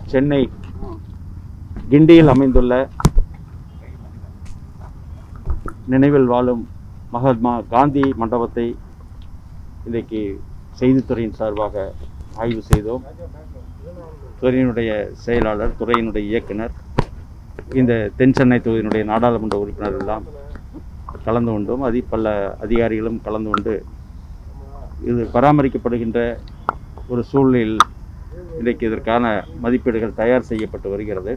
சென்னை கிண்டியில் அமைந்துள்ள நினைவில் வாழும் மகாத்மா காந்தி மண்டபத்தை இன்றைக்கு செய்தித்துறையின் சார்பாக ஆய்வு செய்தோம் துறையினுடைய செயலாளர் துறையினுடைய இயக்குனர் இந்த தென் சென்னை தொகுதியினுடைய நாடாளுமன்ற உறுப்பினர் எல்லாம் கலந்து கொண்டோம் அதி பல அதிகாரிகளும் கலந்து கொண்டு இது பராமரிக்கப்படுகின்ற ஒரு சூழ்நிலையில் இன்றைக்கு இதற்கான மதிப்பீடுகள் தயார் செய்யப்பட்டு வருகிறது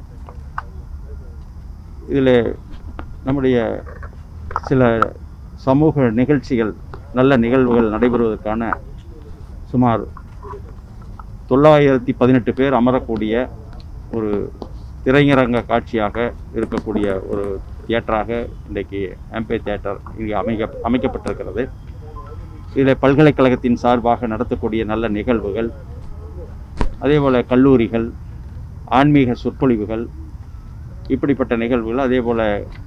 இதில் நம்முடைய சில சமூக நிகழ்ச்சிகள் நல்ல நிகழ்வுகள் நடைபெறுவதற்கான சுமார் தொள்ளாயிரத்தி பதினெட்டு பேர் அமரக்கூடிய ஒரு திரையரங்க காட்சியாக இருக்கக்கூடிய ஒரு தியேட்டராக இன்றைக்கு ஆம்பே தியேட்டர் இங்கே அமைக்க அமைக்கப்பட்டிருக்கிறது இதில் பல்கலைக்கழகத்தின் சார்பாக நடத்தக்கூடிய நல்ல நிகழ்வுகள் அதேபோல் கல்லூரிகள் ஆன்மீக சொற்பொழிவுகள் இப்படிப்பட்ட நிகழ்வுகள் அதேபோல்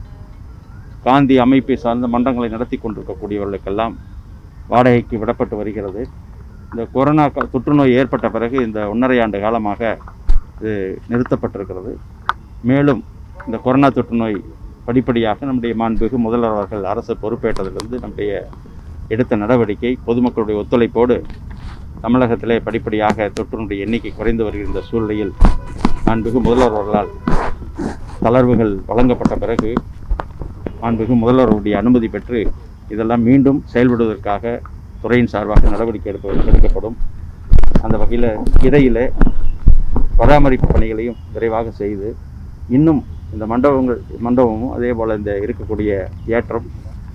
காந்தி அமைப்பை சார்ந்த மன்றங்களை நடத்தி கொண்டிருக்கக்கூடியவர்களுக்கெல்லாம் வாடகைக்கு விடப்பட்டு வருகிறது இந்த கொரோனா க- தொற்றுநோய் ஏற்பட்ட பிறகு இந்த ஒன்றரை ஆண்டு காலமாக இது நிறுத்தப்பட்டிருக்கிறது மேலும் இந்த கொரோனா தொற்றுநோய் படிப்படியாக நம்முடைய மாண்புமிகு முதல்வர் அவர்கள் அரசு பொறுப்பேற்றதிலிருந்து நம்முடைய எடுத்த நடவடிக்கை பொதுமக்களுடைய ஒத்துழைப்போடு தமிழகத்திலே படிப்படியாக தொற்றுனுடைய எண்ணிக்கை குறைந்து வருகிற இந்த சூழ்நிலையில் மாண்புமிகு முதல்வர் அவர்களால் தளர்வுகள் வழங்கப்பட்ட பிறகு மாண்புமிகு முதல்வருடைய அனுமதி பெற்று இதெல்லாம் மீண்டும் செயல்படுவதற்காக துறையின் சார்பாக நடவடிக்கை எடுப்ப எடுக்கப்படும் அந்த வகையில் இடையில பராமரிப்பு பணிகளையும் விரைவாக செய்து இன்னும் இந்த மண்டபங்கள் மண்டபமும் அதே போல் இந்த இருக்கக்கூடிய ஏற்றம்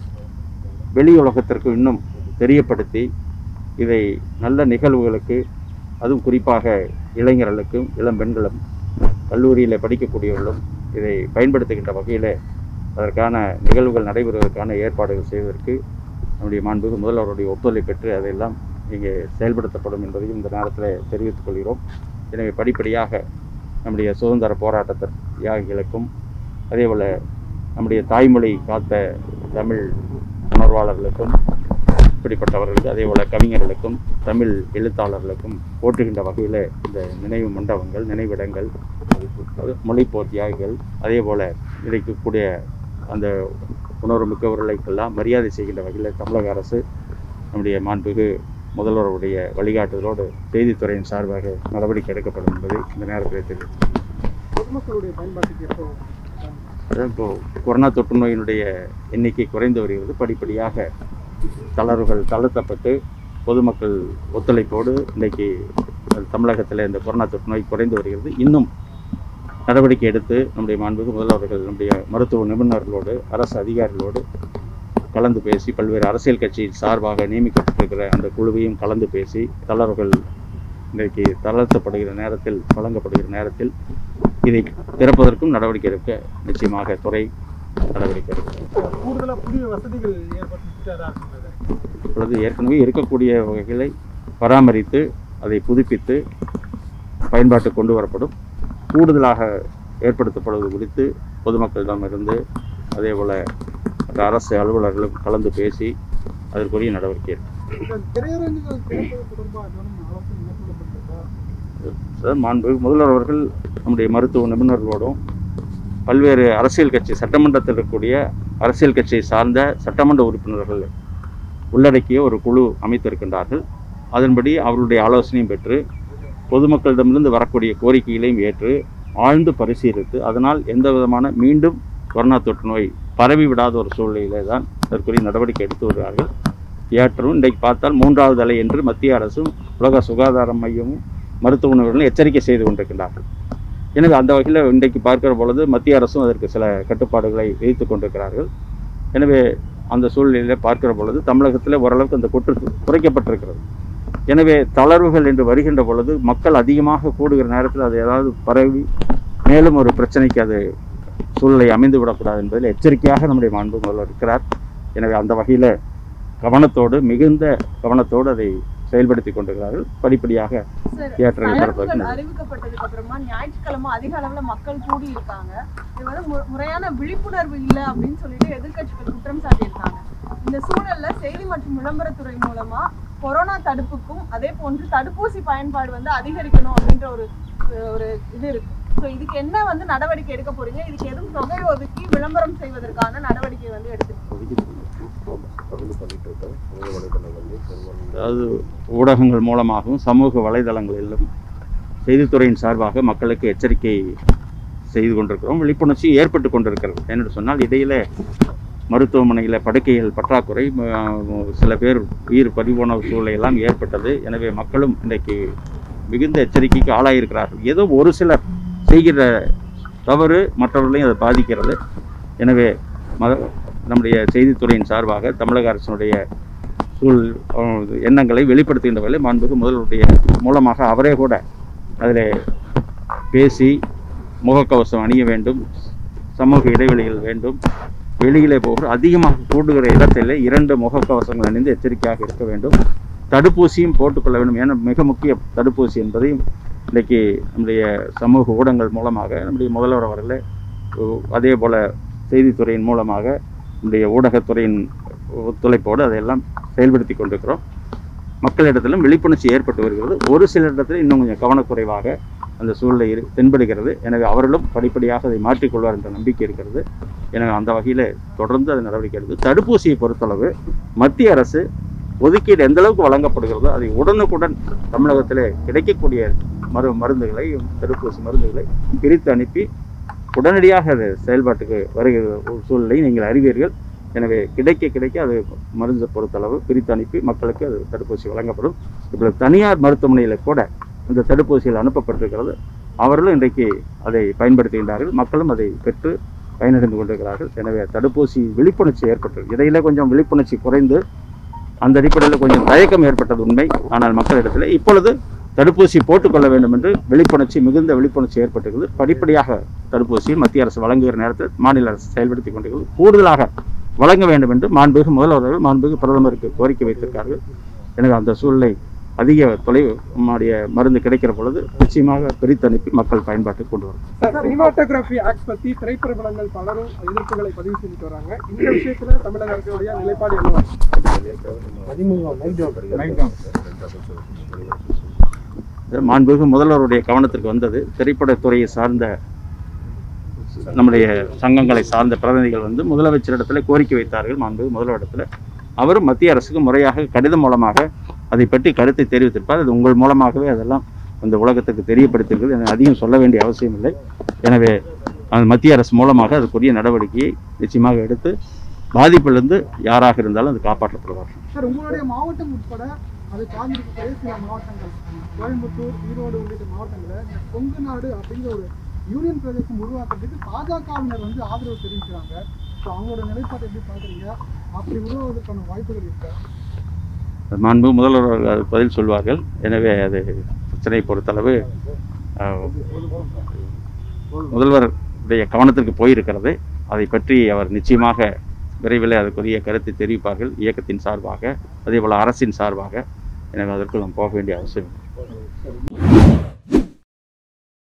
வெளி உலகத்திற்கு இன்னும் தெரியப்படுத்தி இதை நல்ல நிகழ்வுகளுக்கு அதுவும் குறிப்பாக இளைஞர்களுக்கும் இளம் பெண்களும் கல்லூரியில் படிக்கக்கூடியவர்களும் இதை பயன்படுத்துகின்ற வகையில் அதற்கான நிகழ்வுகள் நடைபெறுவதற்கான ஏற்பாடுகள் செய்வதற்கு நம்முடைய மாண்புமிகு முதல்வருடைய ஒத்துழைப்பு பெற்று அதையெல்லாம் இங்கே செயல்படுத்தப்படும் என்பதையும் இந்த நேரத்தில் தெரிவித்துக் கொள்கிறோம் எனவே படிப்படியாக நம்முடைய சுதந்திர போராட்ட தியாகிகளுக்கும் அதேபோல் நம்முடைய தாய்மொழி காத்த தமிழ் உணர்வாளர்களுக்கும் இப்படிப்பட்டவர்களுக்கு அதேபோல் கவிஞர்களுக்கும் தமிழ் எழுத்தாளர்களுக்கும் போற்றுகின்ற வகையில் இந்த நினைவு மண்டபங்கள் நினைவிடங்கள் மொழிப்போர் தியாகிகள் அதேபோல் இருக்கக்கூடிய அந்த உணர்வு மிக்கவர்களுக்கெல்லாம் மரியாதை செய்கின்ற வகையில் தமிழக அரசு நம்முடைய மாண்புகு முதல்வருடைய வழிகாட்டுதலோடு செய்தித்துறையின் சார்பாக நடவடிக்கை எடுக்கப்படும் என்பதை இந்த நேரத்தில் தெரிவித்து பொதுமக்களுடைய பயன்பாட்டுக்கு எப்போ அதான் இப்போ கொரோனா தொற்று நோயினுடைய எண்ணிக்கை குறைந்து வருகிறது படிப்படியாக தளர்வுகள் தளர்த்தப்பட்டு பொதுமக்கள் ஒத்துழைப்போடு இன்றைக்கி தமிழகத்தில் இந்த கொரோனா தொற்று நோய் குறைந்து வருகிறது இன்னும் நடவடிக்கை எடுத்து நம்முடைய மாண்புக்கு முதல்வர்கள் நம்முடைய மருத்துவ நிபுணர்களோடு அரசு அதிகாரிகளோடு கலந்து பேசி பல்வேறு அரசியல் கட்சியின் சார்பாக நியமிக்கப்பட்டிருக்கிற அந்த குழுவையும் கலந்து பேசி தளர்வுகள் இன்றைக்கு தளர்த்தப்படுகிற நேரத்தில் வழங்கப்படுகிற நேரத்தில் இதை திறப்பதற்கும் நடவடிக்கை எடுக்க நிச்சயமாக துறை நடவடிக்கை எடுக்கும் கூடுதலாக புதிய வசதிகள் ஏற்படுத்திட்டாரா இப்பொழுது ஏற்கனவே இருக்கக்கூடிய வகைகளை பராமரித்து அதை புதுப்பித்து பயன்பாட்டுக்கு கொண்டு வரப்படும் கூடுதலாக ஏற்படுத்தப்படுவது குறித்து பொதுமக்களிடமிருந்து அதே போல் மற்ற அரசு அலுவலர்களும் கலந்து பேசி அதற்குரிய நடவடிக்கை எடுக்கும் திரையரங்குகள் திறப்பது தொடர்பாக கவனம் அரசு மேற்கொள்ளப்பட்டிருக்கா சார் மாண்பு முதல்வர் அவர்கள் நம்முடைய மருத்துவ நிபுணர்களோடும் பல்வேறு அரசியல் கட்சி சட்டமன்றத்தில் இருக்கக்கூடிய அரசியல் கட்சியை சார்ந்த சட்டமன்ற உறுப்பினர்கள் உள்ளடக்கிய ஒரு குழு அமைத்திருக்கின்றார்கள் அதன்படி அவர்களுடைய ஆலோசனையும் பெற்று பொதுமக்களிடமிருந்து வரக்கூடிய கோரிக்கைகளையும் ஏற்று ஆழ்ந்து பரிசீலித்து அதனால் எந்த விதமான மீண்டும் கொரோனா தொற்று நோய் பரவி விடாத ஒரு சூழ்நிலையிலே தான் அதற்குரிய நடவடிக்கை எடுத்து வருகிறார்கள் தியேட்டரும் இன்றைக்கு பார்த்தால் மூன்றாவது அலை என்று மத்திய அரசும் உலக சுகாதார மையமும் மருத்துவ நிபுணர்களும் எச்சரிக்கை செய்து கொண்டிருக்கின்றார்கள் எனவே அந்த வகையில் இன்றைக்கு பார்க்கிற பொழுது மத்திய அரசும் அதற்கு சில கட்டுப்பாடுகளை விதித்து கொண்டிருக்கிறார்கள் எனவே அந்த சூழ்நிலையில் பார்க்கிற பொழுது தமிழகத்தில் ஓரளவுக்கு அந்த கொற்று குறைக்கப்பட்டிருக்கிறது எனவே தளர்வுகள் என்று வருகின்ற பொழுது மக்கள் அதிகமாக கூடுகிற நேரத்தில் அது ஏதாவது பரவி மேலும் ஒரு பிரச்சனைக்கு அது சூழ்நிலை அமைந்து விடக்கூடாது என்பதில் எச்சரிக்கையாக நம்முடைய மாண்பு முதல்வர் இருக்கிறார் எனவே அந்த வகையில் கவனத்தோடு மிகுந்த கவனத்தோடு அதை செயல்படுத்தி கொண்டிருக்கிறார்கள் படிப்படியாக சார், தியேட்டர்கள் தளர்வுகள் திறப்பதற்கு அறிவிக்கப்பட்டதுக்கு அப்புறமா ஞாயிற்றுக்கிழமை அதிக அளவுல மக்கள் கூடி இருக்காங்க இது வந்து மு- முறையான விழிப்புணர்வு இல்ல அப்படின்னு சொல்லிட்டு எதிர்க்கட்சிகள் குற்றம் சாட்டியிருக்காங்க இந்த சூழல்ல செய்தி மற்றும் விளம்பரத்துறை மூலமா கொரோனா தடுப்புக்கும் அதே போன்று தடுப்பூசி பயன்பாடு வந்து அதிகரிக்கணும் அப்படின்ற ஒரு ஒரு இது இருக்கு ஸோ இதுக்கு என்ன வந்து நடவடிக்கை எடுக்க போறீங்க இதுக்கு எதுவும் தொகை ஒதுக்கி விளம்பரம் செய்வதற்கான நடவடிக்கை வந்து எடுத்து அதாவது ஊடகங்கள் மூலமாகவும் சமூக வலைதளங்களிலும் செய்தித்துறையின் சார்பாக மக்களுக்கு எச்சரிக்கை செய்து கொண்டிருக்கிறோம் விழிப்புணர்ச்சி ஏற்பட்டு கொண்டிருக்கிறது என்று சொன்னால் இடையில மருத்துவமனையில் படுக்கைகள் பற்றாக்குறை ம- சில பேர் உயிர் பறிபோன சூழ்நிலை எல்லாம் ஏற்பட்டது எனவே மக்களும் இன்றைக்கு மிகுந்த எச்சரிக்கைக்கு ஆளாயிருக்கிறார்கள் ஏதோ ஒரு சிலர் செய்கிற தவறு மற்றவர்களையும் அதை பாதிக்கிறது எனவே மத நம்முடைய செய்தித்துறையின் சார்பாக தமிழக அரசினுடைய சூழ் அஹ், எண்ணங்களை வெளிப்படுத்துகின்ற வகையில் மாண்புக்கு முதல்வருடைய மூலமாக அவரே கூட அதில் பேசி முகக்கவசம் அணிய வேண்டும் சமூக இடைவெளிகள் வேண்டும் வெளியிலே போகிற அதிகமாக கூடுகிற இடத்தில் இரண்டு முகக்கவசங்கள் அணிந்து எச்சரிக்கையாக இருக்க வேண்டும் தடுப்பூசியும் போட்டுக்கொள்ள வேண்டும் ஏன்னா மிக முக்கிய தடுப்பூசி என்பதையும் இன்றைக்கு நம்முடைய சமூக ஊடகங்கள் மூலமாக நம்முடைய முதல்வர் அவர்களே உ- அதே போல் செய்தித்துறையின் மூலமாக நம்முடைய ஊடகத்துறையின் ஒத்துழைப்போடு அதையெல்லாம் செயல்படுத்தி கொண்டிருக்கிறோம் மக்களிடத்திலும் விழிப்புணர்ச்சி ஏற்பட்டு வருகிறது ஒரு சில இடத்துல இன்னும் கொஞ்சம் கவனக்குறைவாக அந்த சூழ்நிலை இரு தென்படுகிறது எனவே அவர்களும் படிப்படியாக அதை மாற்றிக்கொள்வார் என்ற நம்பிக்கை இருக்கிறது எனவே அந்த வகையில் தொடர்ந்து அது நடவடிக்கை எடுத்து தடுப்பூசியை பொறுத்தளவு மத்திய அரசு ஒதுக்கீடு எந்த அளவுக்கு வழங்கப்படுகிறதோ அதை உடனுக்குடன் தமிழகத்திலே கிடைக்கக்கூடிய மரு மருந்துகளை தடுப்பூசி மருந்துகளை பிரித்து அனுப்பி உடனடியாக அது செயல்பாட்டுக்கு வருகிற ஒரு சூழ்நிலை நீங்கள் அறிவீர்கள் எனவே கிடைக்க கிடைக்க அது மருந்து பொறுத்தளவு பிரித்து அனுப்பி மக்களுக்கு அது தடுப்பூசி வழங்கப்படும் இப்போ தனியார் மருத்துவமனையில் கூட இந்த தடுப்பூசிகள் அனுப்பப்பட்டிருக்கிறது அவர்களும் இன்றைக்கு அதை பயன்படுத்துகின்றார்கள் மக்களும் அதை பெற்று பயனடைந்து கொண்டிருக்கிறார்கள் எனவே தடுப்பூசி விழிப்புணர்ச்சி ஏற்பட்டது இடையில கொஞ்சம் விழிப்புணர்ச்சி குறைந்து அந்த அடிப்படையில் கொஞ்சம் தயக்கம் ஏற்பட்டது உண்மை ஆனால் மக்களிடத்தில் இப்பொழுது தடுப்பூசி போட்டுக்கொள்ள வேண்டும் என்று விழிப்புணர்ச்சி மிகுந்த விழிப்புணர்ச்சி ஏற்பட்டிருக்கிறது படிப்படியாக தடுப்பூசியை மத்திய அரசு வழங்குகிற நேரத்தில் மாநில அரசு செயல்படுத்தி கொண்டிருக்கிறது கூடுதலாக வழங்க வேண்டும் என்று மாண்புமிகு முதல்வர்கள் மாண்புமிகு பிரதமருக்கு கோரிக்கை வைத்திருக்கார்கள் எனவே அந்த சூழ்நிலை அதிக தொலைவு நம்முடைய மருந்து கிடைக்கிற பொழுது நிச்சயமாக பிரித்து அனுப்பி மக்கள் பயன்பாட்டுக்கு கொண்டு வரும் சார் சினிமாட்டோகிராஃபி ஆக்ட் பத்தி திரைப்பிரபலங்கள் பலரும் எதிர்ப்புகளை பதிவு செஞ்சுட்டு வராங்க இந்த விஷயத்துல தமிழக அரசுடைய நிலைப்பாடு என்னவா இது மாண்புமிகு முதல்வருடைய கவனத்திற்கு வந்தது திரைப்படத்துறையை சார்ந்த நம்முடைய சங்கங்களை சார்ந்த பிரதிநிதிகள் வந்து முதலமைச்சரிடத்தில் கோரிக்கை வைத்தார்கள் மாண்புமிகு முதல்வரிடத்தில் அவரும் மத்திய அரசுக்கு முறையாக கடிதம் மூலமாக அதை பற்றி கருத்தை தெரிவித்திருப்பார் அது உங்கள் மூலமாகவே அதெல்லாம் அந்த உலகத்துக்கு தெரியப்படுத்திருக்கிறது எனக்கு அதிகம் சொல்ல வேண்டிய அவசியம் இல்லை எனவே அந்த மத்திய அரசு மூலமாக அதுக்குரிய நடவடிக்கையை நிச்சயமாக எடுத்து பாதிப்பிலிருந்து யாராக இருந்தாலும் அது காப்பாற்றப்படுவார் சார் உங்களுடைய மாவட்டம் உட்பட அதை சார்ந்திருக்கக்கூடிய சில மாவட்டங்கள் கோயம்புத்தூர் ஈரோடு உள்ளிட்ட மாவட்டங்களில் இந்த கொங்கு நாடு அப்படிங்கிற ஒரு யூனியன் பிரதேசம் உருவாக்குறதுக்கு பாஜகவினர் வந்து ஆதரவு தெரிவிக்கிறாங்க ஸோ அவங்களோட நிலைப்பாட்டை எப்படி பார்க்குறீங்க அப்படி உருவாவதற்கான வாய்ப்புகள் இருக்கா மாண்பு முதல்வர் அவர்கள் அது பதில் சொல்வார்கள் எனவே அது பிரச்சனையை பொறுத்தளவு அஹ், முதல்வருடைய கவனத்திற்கு போயிருக்கிறது அதை பற்றி அவர் நிச்சயமாக விரைவில் அதுக்குரிய கருத்தை தெரிவிப்பார்கள் இயக்கத்தின் சார்பாக அதேபோல் அரசின் சார்பாக எனவே அதற்கு நாம் போக வேண்டிய அவசியம் இல்லை.